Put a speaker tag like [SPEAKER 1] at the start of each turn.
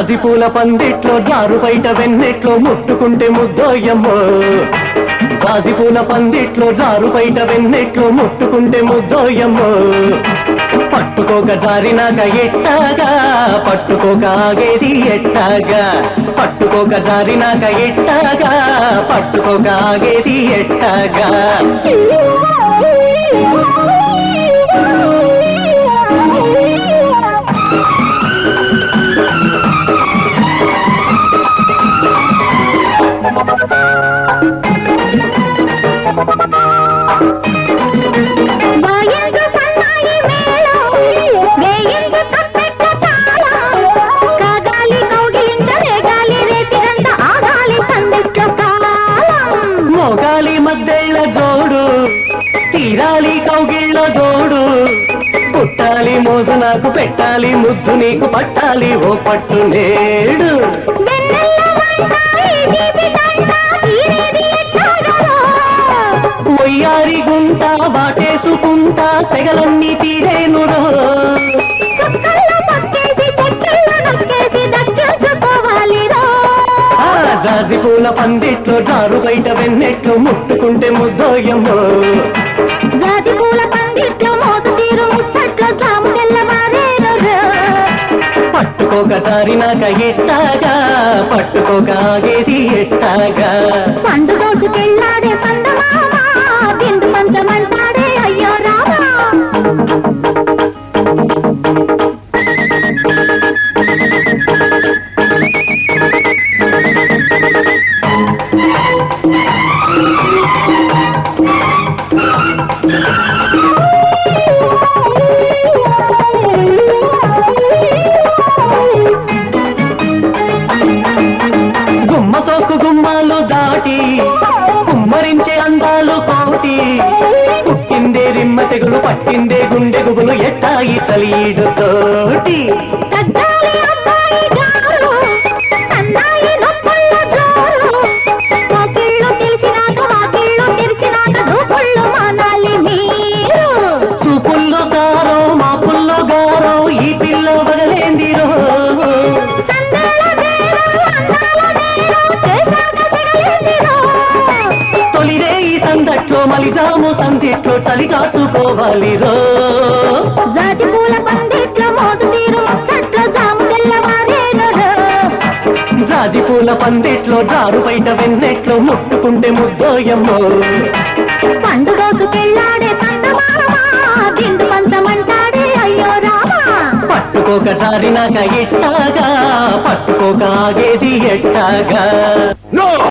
[SPEAKER 1] జాజి పూల పందిట్లో జారు బయట వెన్నెట్లో ముట్టుకుంటే ముద్దోయమ్మో జాజి పూల పందిట్లో జారు బయట వెన్నెట్లో ముట్టుకుంటే ముద్దోయమ్మో పట్టుకోక జారినాక ఎట్టాగా పట్టుకోక ఆగేది ఎట్టాగా పట్టుకోక జారినాక ఎట్టాగా పట్టుకోక ఆగేది ఎట్టాగా
[SPEAKER 2] వాయించు సన్నాయి మేళం, వేయించు తప్పెట్ట తాళం. కాగాలి కౌగిలింత రేగాలి రేతిరంత ఆగాలి సందిట్లో కాలం
[SPEAKER 1] మోగాలి మద్దెళ్ళ జోడు తీరాలి కౌగిళ్ళ జోడు పుట్టాలి మోజు నాకు పెట్టాలి ముద్దు నీకు పట్టాలి ఓ పట్టు నేడు
[SPEAKER 2] వెన్నెల వంట, ఈ తీపి తంట, తీరేది ఎట్టాగో?
[SPEAKER 1] ఒయ్యారి గుంట బాటేసుకుంటా సెగలన్నీ తీరేనురో
[SPEAKER 2] చుక్కల్లో పక్కేసి, చెక్కిళ్ళు నొక్కేసి దక్కించుకోవాలిరో.
[SPEAKER 1] ఆ జాజి పూల పందిట్లో జారు బయట వెన్నెట్లో ముట్టుకుంటే ముద్దోయమ్మో
[SPEAKER 2] జాజి పూల పందిట్లో మోతు తీరు ముచ్చట్లో జాము తెల్లవారేనురో.
[SPEAKER 1] పట్టుకోక జారినాక ఎట్టాగా పట్టుకోక ఆగేది ఎట్టాగా
[SPEAKER 2] పండుగోచుకెళ్ళాడే పందమామ తిండు పంచమంటాడే అయ్యో రామా
[SPEAKER 1] గుమ్మ సోకు గుమ్మాలు దాటి కుమ్మరించే అందాలు కోటి పుట్టిందే రిమ్మ తెగులు పట్టిందే గుండె గుబులు ఎట్టాయి చలీడు తోటి
[SPEAKER 2] తగ్గాలి అబ్బాయి గారు సన్నాయి నొప్పుళ్ళ జోరు వాకిళ్ళు తెలిసినాక వాకిళ్ళు తెరిచినాక దూకుళ్ళు మానాలి మీరు
[SPEAKER 1] చూపుల్లో గారో మాపుల్లో గారో ఈ పిల్ల వగలేందిరో
[SPEAKER 2] సందేళ బేరం, అందాల బేరం, చేశాక చెగలేందిరో.
[SPEAKER 1] తొలిరే ఈ సందట్లో మలిజాము సందిట్లో చలి కాచుకోవాలిరో
[SPEAKER 2] జాజి పూల పందిట్లో మోతు తీరు ముచ్చట్లో జాము తెల్లవారేనురో.
[SPEAKER 1] జాజి పూల పందిట్లో జారు బయట వెన్నెట్లో ముట్టుకుంటే ముద్దోయమ్మో
[SPEAKER 2] పండుగోసుకెళ్ళాడే పందమామ దిండు పంచమంటాడే అయ్యో రామా
[SPEAKER 1] పట్టుకోక జారినాక ఎట్టాగా పట్టుకోక ఆగేది ఎట్టాగా